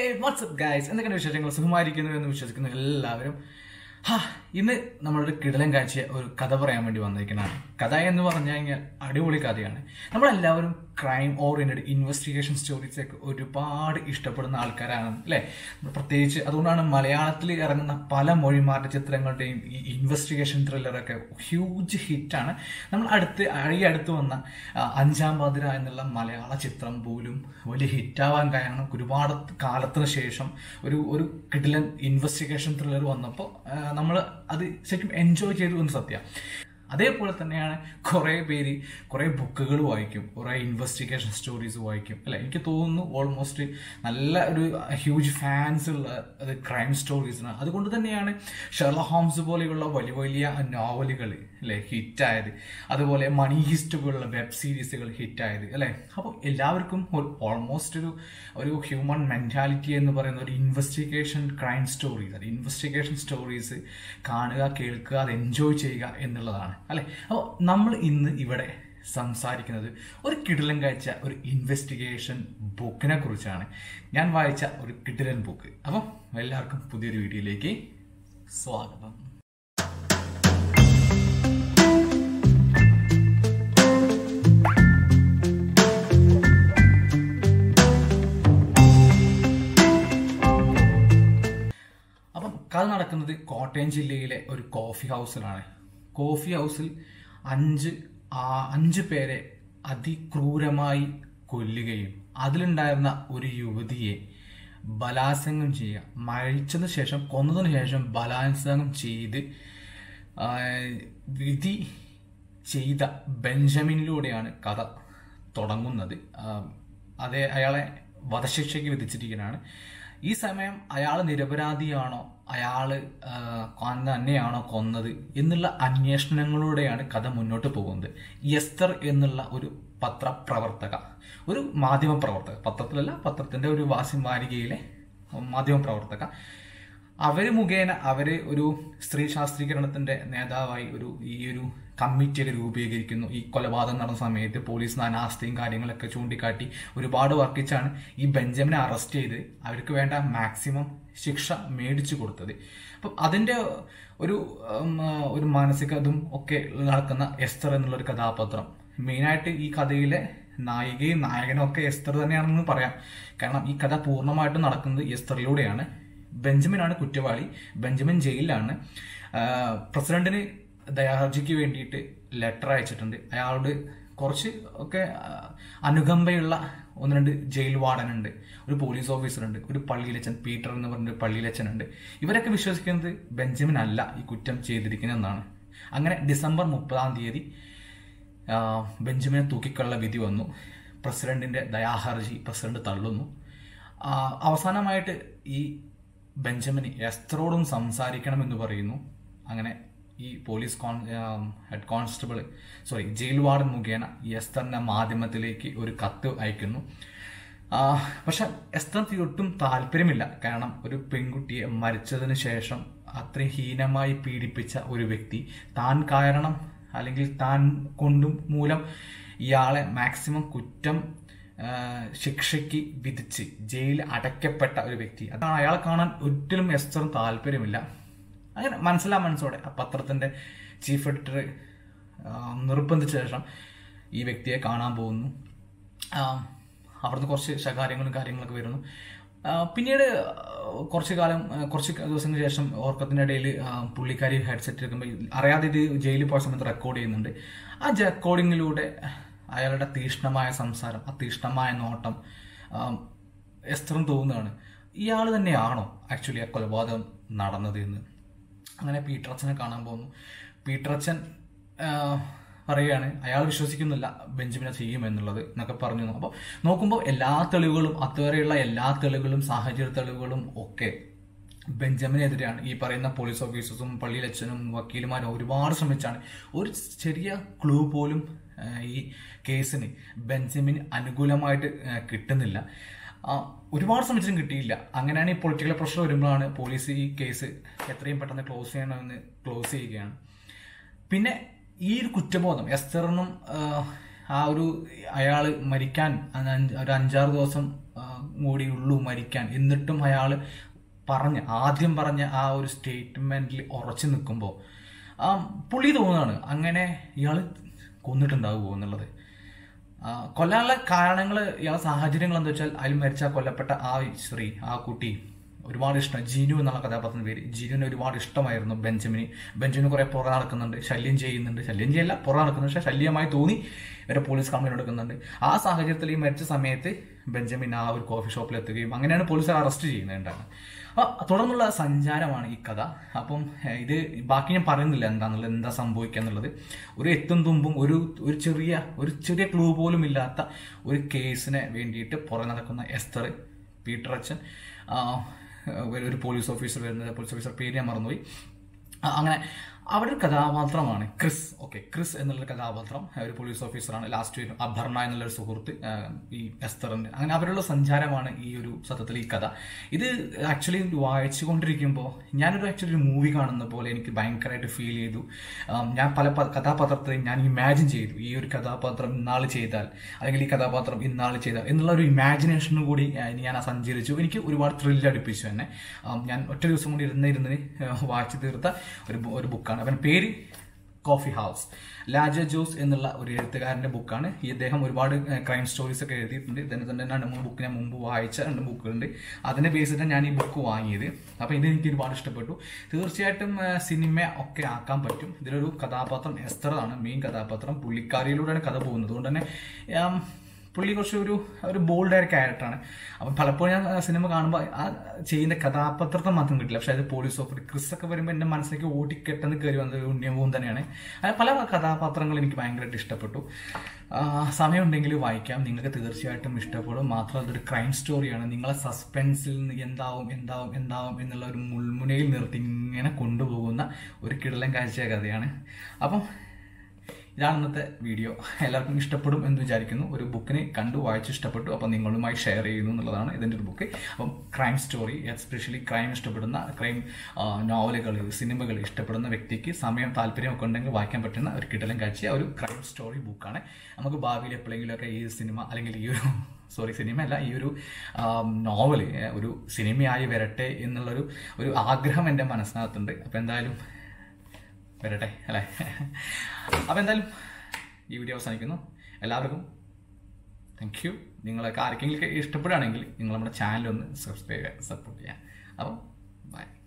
WhatsApp guys എന്തൊക്കെയാണ് വിശേഷങ്ങൾ സുഖമായിരിക്കുന്നു എന്ന് വിശ്വസിക്കുന്നു എല്ലാവരും ഹാ ഇന്ന് നമ്മളൊരു കിടലം കാഴ്ച ഒരു കഥ പറയാൻ വേണ്ടി വന്നിരിക്കുന്നതാണ് കഥ എന്ന് പറഞ്ഞു കഴിഞ്ഞാൽ അടിപൊളി കഥയാണ് നമ്മളെല്ലാവരും ക്രൈം ഓറിയന്റഡ് ഇൻവെസ്റ്റിഗേഷൻ സ്റ്റോറീസ് ഒക്കെ ഒരുപാട് ഇഷ്ടപ്പെടുന്ന ആൾക്കാരാണ് അല്ലേ പ്രത്യേകിച്ച് അതുകൊണ്ടാണ് മലയാളത്തിൽ ഇറങ്ങുന്ന പല മൊഴിമാറ്റ ചിത്രങ്ങളുടെയും ഈ ഇൻവെസ്റ്റിഗേഷൻ ത്രില്ലറൊക്കെ ഹ്യൂജ് ഹിറ്റാണ് നമ്മൾ അടുത്ത് ഈ അടുത്ത് വന്ന ആ, അഞ്ചാം പാതിര എന്നുള്ള മലയാള ചിത്രം പോലും വലിയ ഹിറ്റാവാൻ കാരണം ഒരുപാട് കാലത്തിന് ശേഷം ഒരു ഒരു കിടിലൻ ഇൻവെസ്റ്റിഗേഷൻ ത്രില്ലർ വന്നപ്പോൾ നമ്മൾ അത് ശരിക്കും എൻജോയ് ചെയ്തു എന്ന് സത്യം അതേപോലെ തന്നെയാണ് കുറേ പേര് കുറേ ബുക്കുകൾ വായിക്കും കുറേ ഇൻവെസ്റ്റിഗേഷൻ സ്റ്റോറീസ് വായിക്കും അല്ലെ എനിക്ക് തോന്നുന്നു ഓൾമോസ്റ്റ് നല്ല ഒരു ഹ്യൂജ് ഫാൻസ് ഉള്ള അത് ക്രൈം സ്റ്റോറീസിനാണ് അതുകൊണ്ട് തന്നെയാണ് ഷെർല ഹോംസ് പോലെയുള്ള വലിയ വലിയ നോവലുകൾ അല്ലെ ഹിറ്റായത് അതുപോലെ മണി ഹിസ്റ്റ് പോലുള്ള വെബ് സീരീസുകൾ ഹിറ്റായത് അല്ലെ അപ്പോൾ എല്ലാവർക്കും ഒരു ഓൾമോസ്റ്റ് ഒരു ഒരു ഹ്യൂമൻ മെന്റാലിറ്റി എന്ന് പറയുന്ന ഒരു ഇൻവെസ്റ്റിഗേഷൻ ക്രൈം സ്റ്റോറീസ് അത് ഇൻവെസ്റ്റിഗേഷൻ സ്റ്റോറീസ് കാണുക കേൾക്കുക അത് എൻജോയ് ചെയ്യുക എന്നുള്ളതാണ് അല്ലെ അപ്പോൾ നമ്മൾ ഇന്ന് ഇവിടെ സംസാരിക്കുന്നത് ഒരു കിടിലൻ കാഴ്ച ഒരു ഇൻവെസ്റ്റിഗേഷൻ ബുക്കിനെ കുറിച്ചാണ് ഞാൻ വായിച്ച ഒരു കിടിലൻ ബുക്ക് അപ്പം എല്ലാവർക്കും പുതിയൊരു വീഡിയോയിലേക്ക് സ്വാഗതം അപ്പം കഥ നടക്കുന്നത് കോട്ടയം ജില്ലയിലെ ഒരു കോഫി ഹൗസിലാണ് കോഫി ഹൗസിൽ അഞ്ച് ആ- അഞ്ച് പേരെ അതിക്രൂരമായി കൊല്ലുകയും അതിലുണ്ടായിരുന്ന ഒരു യുവതിയെ ബലാത്സംഗം ചെയ്യുക മരിച്ചതിന് ശേഷം കൊന്നതിന് ശേഷം ബലാത്സംഗം ചെയ്ത് ആ, വിധി ചെയ്ത ബെഞ്ചമിനിലൂടെയാണ് കഥ തുടങ്ങുന്നത് ആ, അതേ അയാളെ വധശിക്ഷയ്ക്ക് വിധിച്ചിരിക്കുന്നതാണ് ഈ സമയം അയാൾ നിരപരാധിയാണോ അയാള് ആ, കൊന്ന തന്നെയാണോ കൊന്നത് എന്നുള്ള അന്വേഷണങ്ങളിലൂടെയാണ് കഥ മുന്നോട്ട് പോകുന്നത് എസ്തർ എന്നുള്ള ഒരു പത്രപ്രവർത്തക ഒരു മാധ്യമ പ്രവർത്തക പത്രത്തിലല്ല പത്രത്തിന്റെ ഒരു വാസി വാരികയിലെ മാധ്യമ പ്രവർത്തക അവര് മുഖേന അവര് ഒരു സ്ത്രീ ശാസ്ത്രീകരണത്തിന്റെ നേതാവായി ഒരു ഈ ഒരു കമ്മിറ്റിയൊക്കെ രൂപീകരിക്കുന്നു ഈ കൊലപാതകം നടന്ന സമയത്ത് പോലീസ് അനാസ്ഥയും കാര്യങ്ങളൊക്കെ ചൂണ്ടിക്കാട്ടി ഒരുപാട് വർക്കിച്ചാണ് ഈ ബെഞ്ചമിനെ അറസ്റ്റ് ചെയ്ത് അവർക്ക് വേണ്ട മാക്സിമം ശിക്ഷ മേടിച്ചു കൊടുത്തത് അപ്പം അതിന്റെ ഒരു ഉം, ഒരു മാനസികതും ഒക്കെ നടക്കുന്ന എസ്തർ എന്നുള്ള ഒരു കഥാപാത്രം മെയിനായിട്ട് ഈ കഥയിലെ നായികയും നായകനും ഒക്കെ എസ്തർ തന്നെയാണെന്ന് പറയാം കാരണം ഈ കഥ പൂർണ്ണമായിട്ടും നടക്കുന്നത് എസ്തറിലൂടെയാണ് ബെഞ്ചമിനാണ് കുറ്റവാളി ബെഞ്ചമിൻ ജയിലിലാണ് ആ, പ്രസിഡന്റിന് ദയാഹർജിക്ക് വേണ്ടിയിട്ട് ലെറ്റർ അയച്ചിട്ടുണ്ട് അയാളോട് കുറച്ച് ഒക്കെ ആ, അനുകമ്പയുള്ള ഒന്ന് രണ്ട് ജയിൽ വാർഡനുണ്ട് ഒരു പോലീസ് ഓഫീസറുണ്ട് ഒരു പള്ളിയിലച്ചൻ പീറ്റർ എന്ന് പറഞ്ഞൊരു പള്ളിയിലച്ചനുണ്ട് ഇവരൊക്കെ വിശ്വസിക്കുന്നത് ബെഞ്ചമിൻ അല്ല ഈ കുറ്റം ചെയ്തിരിക്കുന്നതെന്നാണ് അങ്ങനെ ഡിസംബർ മുപ്പതാം തീയതി ആ, ബെഞ്ചമിനെ തൂക്കിക്കൊള്ള വിധി വന്നു പ്രസിഡന്റിന്റെ ദയാഹർജി പ്രസിഡന്റ് തള്ളുന്നു ആ, അവസാനമായിട്ട് ഈ ബെഞ്ചമിന് എസ്തറോടും സംസാരിക്കണമെന്ന് പറയുന്നു അങ്ങനെ ഈ police con head constable sorry jail warden മുഖേന ഈ എസ്തറിന്റെ മാധ്യമത്തിലേക്ക് ഒരു കത്ത് അയക്കുന്നു ആ, പക്ഷെ എസ്തർ ഒട്ടും താല്പര്യമില്ല കാരണം ഒരു പെൺകുട്ടിയെ മരിച്ചതിന് ശേഷം അത്രയും ഹീനമായി പീഡിപ്പിച്ച ഒരു വ്യക്തി താൻ കാരണം അല്ലെങ്കിൽ താൻ കൊണ്ടും മൂലം ഇയാളെ മാക്സിമം കുറ്റം ആ, ശിക്ഷയ്ക്ക് വിധിച്ച് ജയിലിൽ അടയ്ക്കപ്പെട്ട ഒരു വ്യക്തി അതാണ് അയാളെ കാണാൻ ഒരിക്കലും എസ്തറും താല്പര്യമില്ല അങ്ങനെ മനസ്സിലാ മനസ്സോടെ ആ പത്രത്തിന്റെ ചീഫ് എഡിറ്റർ നിർബന്ധിച്ച ശേഷം ഈ വ്യക്തിയെ കാണാൻ പോകുന്നു ആ, അവിടുന്ന് കുറച്ച് ശകാര്യങ്ങളും കാര്യങ്ങളൊക്കെ വരുന്നു ആ, പിന്നീട് ആ, കുറച്ച് കാലം ആ, കുറച്ച് ദിവസങ്ങൾക്ക് ശേഷം ഓർക്കത്തിനിടയിൽ പുള്ളിക്കാരി ഹെഡ്സെറ്റ് എടുക്കുമ്പോൾ അറിയാതെ ഇത് ജയിലിൽ പോയ സമയത്ത് റെക്കോർഡ് ചെയ്യുന്നുണ്ട് ആ റെക്കോർഡിങ്ങിലൂടെ അയാളുടെ തീഷ്ണമായ സംസാരം ആ തീഷ്ണമായ നോട്ടം ആ, എസ്തറും തോന്നുകയാണ് ഇയാൾ തന്നെയാണോ ആക്ച്വലി ആ കൊലപാതകം നടന്നത് എന്ന് അങ്ങനെ പീറ്റർ അച്ഛനെ കാണാൻ പോകുന്നു പീറ്റർ അച്ഛൻ ആ, പറയുകയാണ് അയാൾ വിശ്വസിക്കുന്നില്ല ബെഞ്ചമിനെ ചെയ്യുമെന്നുള്ളത് എന്നൊക്കെ പറഞ്ഞു അപ്പോൾ നോക്കുമ്പോൾ എല്ലാ തെളിവുകളും അതുവരെയുള്ള എല്ലാ തെളിവുകളും സാഹചര്യ തെളിവുകളും ഒക്കെ ബെഞ്ചമിനെതിരെയാണ് ഈ പറയുന്ന പോലീസ് ഓഫീസേഴ്സും പള്ളിയിലച്ഛനും വക്കീലുമാരും ഒരുപാട് ശ്രമിച്ചാണ് ഒരു ചെറിയ ക്ലൂ പോലും ആ, ഈ കേസിന് ബെഞ്ചമിന് അനുകൂലമായിട്ട് ആ, കിട്ടുന്നില്ല ആ, ഒരുപാട് ശ്രമിച്ചിട്ടും കിട്ടിയില്ല അങ്ങനെയാണ് ഈ പൊളിറ്റിക്കൽ പ്രഷർ വരുമ്പോഴാണ് പോലീസ് ഈ കേസ് എത്രയും പെട്ടെന്ന് ക്ലോസ് ചെയ്യണമെന്ന് ക്ലോസ് ചെയ്യുകയാണ് പിന്നെ ഈ ഒരു കുറ്റബോധം എസ്തറിനും ആ, ആ ഒരു അയാൾ മരിക്കാൻ അഞ്ച് ഒരു അഞ്ചാറ് ദിവസം ആ, കൂടി ഉള്ളൂ മരിക്കാൻ എന്നിട്ടും അയാൾ പറഞ്ഞ ആദ്യം പറഞ്ഞ ആ ഒരു സ്റ്റേറ്റ്മെന്റിൽ ഉറച്ചു നിൽക്കുമ്പോൾ ആ പുള്ളി തോന്നുകയാണ് അങ്ങനെ ഇയാൾ കൊന്നിട്ടുണ്ടാവുമോ എന്നുള്ളത് ആ, കൊല്ലാനുള്ള കാരണങ്ങൾ ഇയാളെ സാഹചര്യങ്ങൾ എന്താ വെച്ചാൽ അതിൽ മരിച്ച കൊല്ലപ്പെട്ട ആ സ്ത്രീ ആ കുട്ടി ഒരുപാട് ഇഷ്ടം ജിനു എന്നുള്ള കഥാപാത്രത്തിന്റെ പേര് ജിനുവിന് ഒരുപാട് ഇഷ്ടമായിരുന്നു ബെഞ്ചമിന് ബെഞ്ചമിന് കുറെ പുറ നടക്കുന്നുണ്ട് ശല്യം ചെയ്യുന്നുണ്ട് ശല്യം ചെയ്യല്ല പുറ നടക്കുന്നുണ്ട് പക്ഷെ ശല്യമായി തോന്നി ഇവരെ പോലീസ് കംപ്ലൈന്റ് എടുക്കുന്നുണ്ട് ആ സാഹചര്യത്തിൽ ഈ മരിച്ച സമയത്ത് ബെഞ്ചമിൻ ആ ഒരു കോഫി ഷോപ്പിൽ എത്തുകയും അങ്ങനെയാണ് പോലീസ് അറസ്റ്റ് ചെയ്യുന്നുണ്ടാണ് ആ, തുടർന്നുള്ള സഞ്ചാരമാണ് ഈ കഥ അപ്പം ഏഹ്, ഇത് ബാക്കി ഞാൻ പറയുന്നില്ല എന്താന്നുള്ളത് എന്താ സംഭവിക്കുക എന്നുള്ളത് ഒരു എത്തും തുമ്പും ഒരു ഒരു ചെറിയ ഒരു ചെറിയ ക്ലൂ പോലും ഇല്ലാത്ത ഒരു കേസിനെ വേണ്ടിയിട്ട് പുറകെ നടക്കുന്ന എസ്തർ പീറ്റർ അച്ഛൻ ആ, ഒരു- ഒരു പോലീസ് ഓഫീസർ വരുന്നത് പോലീസ് ഓഫീസർ പേര് ഞാൻ മറന്നുപോയി ആ, അങ്ങനെ അവിടെ ഒരു കഥാപാത്രമാണ് ക്രിസ് ഓക്കെ ക്രിസ് എന്നുള്ള കഥാപാത്രം ഒരു പോലീസ് ഓഫീസറാണ് ലാസ്റ്റ് വരും അഭർണ എന്നുള്ള ഒരു സുഹൃത്ത് ആ, ഈ എസ്തറിന്റെ അങ്ങനെ അവരുടെ സഞ്ചാരമാണ് ഈ ഒരു സത്യത്തിൽ ഈ കഥ ഇത് ആക്ച്വലി വായിച്ചു കൊണ്ടിരിക്കുമ്പോൾ ഞാനൊരു ആക്ച്വലി ഒരു മൂവി കാണുന്ന പോലെ എനിക്ക് ഭയങ്കരമായിട്ട് ഫീൽ ചെയ്തു ആ, ഞാൻ പല പ- കഥാപാത്രത്തെയും ഞാൻ ഇമാജിൻ ചെയ്തു ഈ ഒരു കഥാപാത്രം ഇന്നാൾ ചെയ്താൽ അല്ലെങ്കിൽ ഈ കഥാപാത്രം ഇന്നാൾ ചെയ്താൽ എന്നുള്ള ഒരു ഇമാജിനേഷനും കൂടി ആ, ഞാൻ ആ സഞ്ചരിച്ചു എനിക്ക് ഒരുപാട് ത്രില്ല് അടുപ്പിച്ചു തന്നെ ആ, ഞാൻ ഒറ്റ ദിവസം കൂടി ഇരുന്ന് ഇരുന്ന് വായിച്ചു തീർത്ത ഒരു ബു- ഒരു ബുക്കാണ് അവൻ പേര് കോഫി ഹൗസ് ലാജ ജോസ് എന്നുള്ള ഒരു എഴുത്തുകാരന്റെ ബുക്കാണ് ഈ അദ്ദേഹം ഒരുപാട് ക്രൈം സ്റ്റോറീസ് ഒക്കെ എഴുതിയിട്ടുണ്ട് ഇതിന് തന്നെ രണ്ട് മൂന്ന് ബുക്ക് ഞാൻ മുമ്പ് വായിച്ച രണ്ട് ബുക്കുകളുണ്ട് അതിന്റെ ബേസിലാണ് ഞാൻ ഈ ബുക്ക് വാങ്ങിയത് അപ്പൊ ഇത് എനിക്ക് ഒരുപാട് ഇഷ്ടപ്പെട്ടു തീർച്ചയായിട്ടും ആ, സിനിമ ഒക്കെ ആക്കാൻ പറ്റും ഇതിലൊരു കഥാപാത്രം എസ്തർ ആണ് മെയിൻ കഥാപാത്രം പുള്ളിക്കാരിയിലൂടെയാണ് കഥ പോകുന്നത് അതുകൊണ്ട് തന്നെ ആം, പുള്ളി കുറച്ച് ഒരു ഒരു ബോൾഡ് ആയ ക്യാരക്ടറാണ് അപ്പം പലപ്പോഴും ഞാൻ ആ സിനിമ കാണുമ്പോൾ ആ ചെയ്യുന്ന കഥാപാത്രത്തെ മാത്രം കിട്ടില്ല പക്ഷെ അത് പോലീസ് ഓഫീസർ ക്രിസ് ഒക്കെ വരുമ്പോൾ എൻ്റെ മനസ്സിലേക്ക് ഓടിക്കെട്ടെന്ന് കയറി വന്നത് ഒരു ഉണ്ണിയവും തന്നെയാണ് അങ്ങനെ പല കഥാപാത്രങ്ങൾ എനിക്ക് ഭയങ്കരമായിട്ട് ഇഷ്ടപ്പെട്ടു ആ, സമയമുണ്ടെങ്കിൽ വായിക്കാം നിങ്ങൾക്ക് തീർച്ചയായിട്ടും ഇഷ്ടപ്പെടും മാത്രമല്ല അതൊരു ക്രൈം സ്റ്റോറിയാണ് നിങ്ങളെ സസ്പെൻസിൽ നിന്ന് എന്താവും എന്താവും എന്താവും എന്നുള്ള ഒരു മുൾമുനയിൽ നിർത്തി ഇങ്ങനെ കൊണ്ടുപോകുന്ന ഒരു കിടലൻ കാഴ്ച കഥയാണ് അപ്പം ഇതാണ് ഇന്നത്തെ വീഡിയോ എല്ലാവർക്കും ഇഷ്ടപ്പെടും എന്ന് വിചാരിക്കുന്നു ഒരു ബുക്കിനെ കണ്ടു വായിച്ച് ഇഷ്ടപ്പെട്ടു അപ്പം നിങ്ങളുമായി ഷെയർ ചെയ്യുന്നു എന്നുള്ളതാണ് ഇതിൻ്റെ ഒരു ബുക്ക് അപ്പം ക്രൈം സ്റ്റോറി എസ്പെഷ്യലി ക്രൈം ഇഷ്ടപ്പെടുന്ന ക്രൈം നോവലുകൾ സിനിമകൾ ഇഷ്ടപ്പെടുന്ന വ്യക്തിക്ക് സമയം താല്പര്യമൊക്കെ ഉണ്ടെങ്കിൽ വായിക്കാൻ പറ്റുന്ന ഒരു കിടലം കാഴ്ച ഒരു ക്രൈം സ്റ്റോറി ബുക്കാണ് നമുക്ക് ഭാവിയിൽ എപ്പോഴെങ്കിലുമൊക്കെ ഈ സിനിമ അല്ലെങ്കിൽ ഈ ഒരു സോറി സിനിമ അല്ല ഈ ഒരു നോവല് ഒരു സിനിമയായി വരട്ടെ എന്നുള്ളൊരു ഒരു ആഗ്രഹം എൻ്റെ മനസ്സിനകത്തുണ്ട് അപ്പം എന്തായാലും വരട്ടെ അല്ലേ അപ്പം എന്തായാലും ഈ വീഡിയോ അവസാനിക്കുന്നു എല്ലാവർക്കും താങ്ക് യു നിങ്ങളൊക്കെ ആർക്കെങ്കിലും ഇഷ്ടപ്പെടുകയാണെങ്കിൽ നിങ്ങൾ നമ്മുടെ ചാനൽ ഒന്ന് സബ്സ്ക്രൈബ് ചെയ്യുക സപ്പോർട്ട് ചെയ്യുക അപ്പം ബൈ